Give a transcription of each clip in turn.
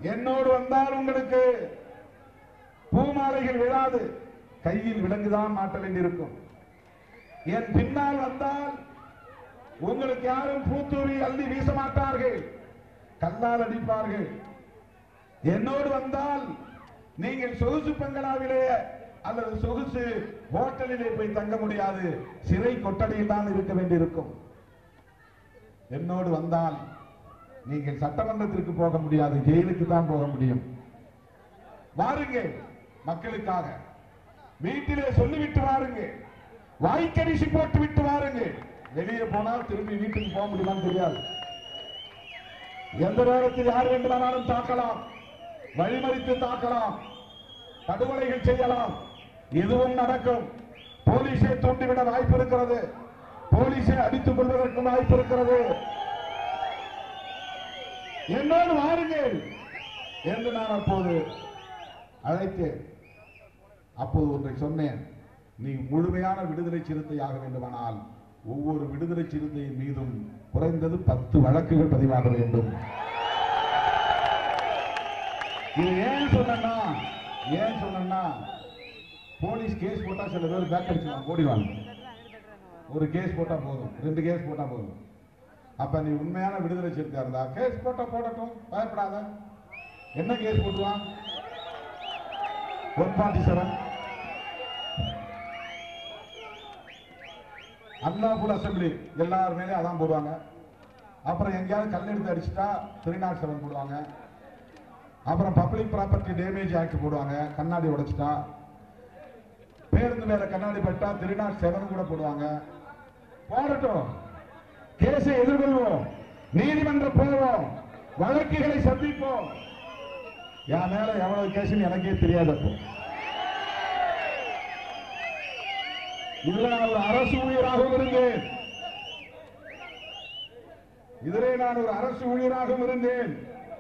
என்னோடு வந்தால் உங்களுக்கு பூமாலைகள் விழாது கையில் விலங்குதான் மாட்ட வேண்டியிருக்கும் என் பின்னால் வந்தால் உங்களுக்கு யாரும் பூத்தூவி அள்ளி வீச மாட்டார்கள் கல்லால் அடிப்பார்கள் என்னோடு வந்தால் நீங்கள் சொகுசு பங்களாவிலே அல்லது சொகுசு ஹோட்டலிலே போய் தங்க முடியாது சிறை கொட்டடியில் தான் இருக்க வேண்டியிருக்கும் என்னோடு வந்தால் நீங்கள் சட்டமன்றத்திற்கு போக முடியாது ஜெயிலுக்கு தான் போக முடியும் வாருங்கள் மக்களுக்காக வீட்டிலே சொல்லிவிட்டு வாருங்கள் வாய்க்கரிசி போட்டு விட்டு வாருங்கள் வெளியே போனால் திரும்பி வீட்டுக்கு போக முடியுமான்னு தெரியாது எந்த நேரத்தில் யார் வேண்டுமானாலும் தாக்கலாம் வழிமறித்து தாக்கலாம் படுகொலைகள் செய்யலாம் எதுவும் நடக்கும் போலீஸை தூண்டிவிட வாய்ப்பு இருக்கிறது போலீஸை அடித்துக் கொள்வதற்கும் வாய்ப்பு இருக்கிறது என்னோடு வாருங்கள் என்று நான் அப்போது அழைத்தேன் அப்போது ஒன்றை சொன்னேன் நீ முழுமையான விடுதலை சிறுத்தையாக வேண்டுமானால் ஒவ்வொரு விடுதலை சிறுத்தையின் மீதும் குறைந்தது பத்து வழக்குகள் பதிவாக வேண்டும் இது ஏன் சொன்னா ஏன் சொன்னா போலீஸ் கேஸ் போட்டா சில பேர் பேக் அடிச்சுவாங்க ஓடிவாங்க ஒரு கேஸ் போட்டா போதும் ரெண்டு கேஸ் போட்டா போதும் அப்ப நீ உண்மையான விடுதலை சிறுத்தையா இருந்தா கேஸ் போட்டா போடட்டும் பயப்படாத என்ன கேஸ் போட்டுவான் ஒன் ஃபார்ட்டி செவன் அல்லாபுல் அசம்பிளி எல்லார் மேலேயும் அதான் போடுவாங்க அப்புறம் எங்கேயாவது கல் எடுத்து அடிச்சுட்டா த்ரீ நாட் செவன் போடுவாங்க அப்புறம் பப்ளிக் ப்ராப்பர்ட்டி டேமேஜ் ஆக்ட் போடுவாங்க கண்ணாடி உடைச்சிட்டா பேருந்து மேல கண்ணாடி பட்டா த்ரீ நாட் செவன் கூட போடுவாங்க போடட்டும் கேஸை எதிர்கொள்வோம் நீதிமன்றம் போவோம் வழக்குகளை சந்திப்போம் என் மேல எவ்வளவு கேஸ்ன்னு எனக்கே தெரியாது அப்போ இதுல நான் ஒரு அரசு ஊழியராகவும் இருந்தேன் இதிலே நான் ஒரு அரசு ஊழியராகவும் இருந்தேன்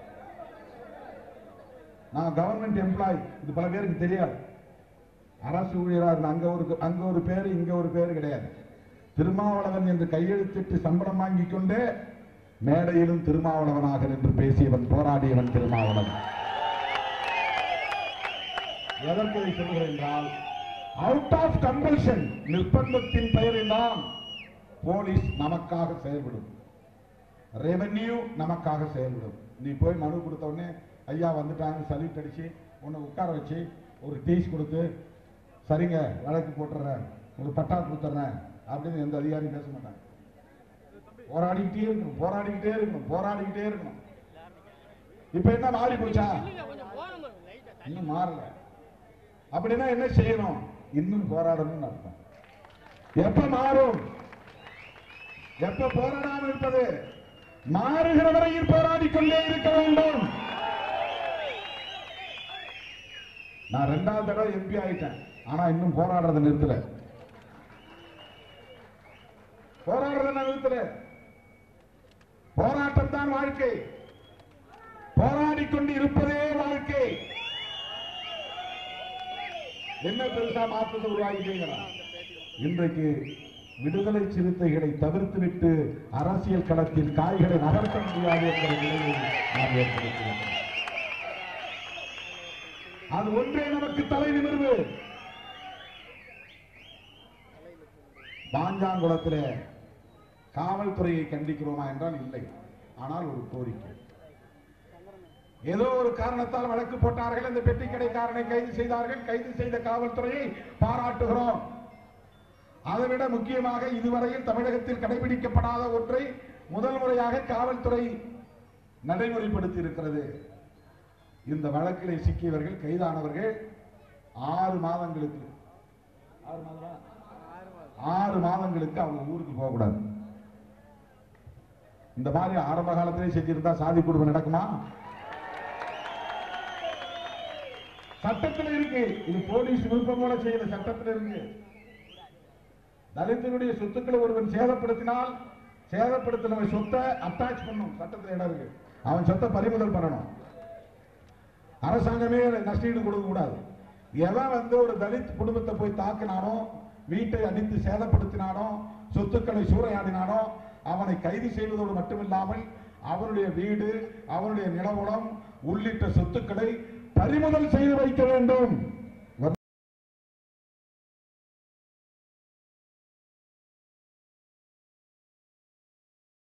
நான் கவர்மெண்ட் எம்ப்ளாய் இது பல பேருக்கு தெரியாது அரசு ஊழியராக இருந்த அங்க ஒரு அங்க ஒரு பேரு இங்க ஒரு பேரு கிடையாது திருமாவளவன் என்று கையெழுத்திட்டு சம்பளம் வாங்கிக் கொண்டே மேடையிலும் திருமாவளவனாக நின்று பேசியவன் போராடியவன் திருமாவளவன் எதற்கு இதை சொல்கிறேன் என்றால் அவுட் ஆஃப் கம்பல்ஷன் நிர்பந்தத்தின் பெயரில்தான் போலீஸ் நமக்காக செயல்படும் ரெவென்யூ நமக்காக செயல்படும் நீ போய் மனு கொடுத்த உடனே ஐயா வந்துட்டாங்க சல்யூட் அடிச்சு உன்னை உட்கார வச்சு ஒரு டீஸ் கொடுத்து சரிங்க வழக்கு போட்டுறேன் ஒரு பட்டா கொடுத்துட்றேன் அப்படின்னு எந்த அதிகாரியும் பேச மாட்டாங்க போராடிக்கிட்டே இருக்கணும் போராடிக்கிட்டே இருக்கணும் போராடிக்கிட்டே இருக்கணும் இப்ப என்ன மாறி போச்சா இன்னும் மாறல அப்படின்னா என்ன செய்யணும் இன்னும் போராடணும்னு அர்த்தம் எப்ப மாறும் எப்ப போராடாமல் இருப்பது மாறுகிற வரையில் போராடிக் கொண்டே இருக்க வேண்டும் நான் ரெண்டாவது தடவை எம்பி ஆயிட்டேன் ஆனா இன்னும் போராடுறதை நிறுத்தல போராடுறதை நான் நிறுத்தல போராட்டம் தான் வாழ்க்கை போராடிக் கொண்டு இருப்பதே வாழ்க்கை என்ன பெருசா மாற்றத்தை உருவாகிட்டீங்கிறான் இன்றைக்கு விடுதலை சிறுத்தைகளை தவிர்த்துவிட்டு அரசியல் களத்தில் காய்களை நகர்த்த முடியாது என்கிற நிலையை நாம் ஏற்படுத்தியிருக்கிறோம் அது ஒன்றே நமக்கு தலை நிமிர்வு பாஞ்சாங்குளத்திலே காவல்துறையை கண்டிக்கிறோமா என்றால் இல்லை ஆனால் ஒரு கோரிக்கை ஏதோ ஒரு காரணத்தால் வழக்கு போட்டார்கள் அந்த பெட்டி கடைக்காரனை கைது செய்தார்கள் கைது செய்த காவல்துறையை பாராட்டுகிறோம் அதைவிட முக்கியமாக இதுவரையில் தமிழகத்தில் கடைபிடிக்கப்படாத ஒன்றை முதல் முறையாக காவல்துறை நடைமுறைப்படுத்தி இருக்கிறது இந்த வழக்கிலே சிக்கியவர்கள் கைதானவர்கள் ஆறு மாதங்களுக்கு ஆறு மாதமா ஆறு மாதங்களுக்கு அவங்க ஊருக்கு போகக்கூடாது இந்த மாதிரி ஆரம்ப காலத்திலே செஞ்சிருந்தா சாதி குடும்பம் நடக்குமா சட்டத்தில் இருக்கு இது போலீஸ் விருப்பம் போல செய்யல சட்டத்தில் இருக்கு தலித்தினுடைய சொத்துக்களை ஒருவன் சேதப்படுத்தினால் சேதப்படுத்தினவன் சொத்தை அட்டாச் பண்ணும் சட்டத்தில் இடம் இருக்கு அவன் சொத்தை பறிமுதல் பண்ணணும் அரசாங்கமே நஷ்டீடு கொடுக்க கூடாது எவன் வந்து ஒரு தலித் குடும்பத்தை போய் தாக்கினானோ வீட்டை அடித்து சேதப்படுத்தினானோ சொத்துக்களை சூறையாடினானோ அவனை கைது செய்வதோடு மட்டுமில்லாமல் அவருடைய வீடு அவருடைய நிலவரம் உள்ளிட்ட சொத்துக்களை பறிமுதல் செய்து வைக்க வேண்டும்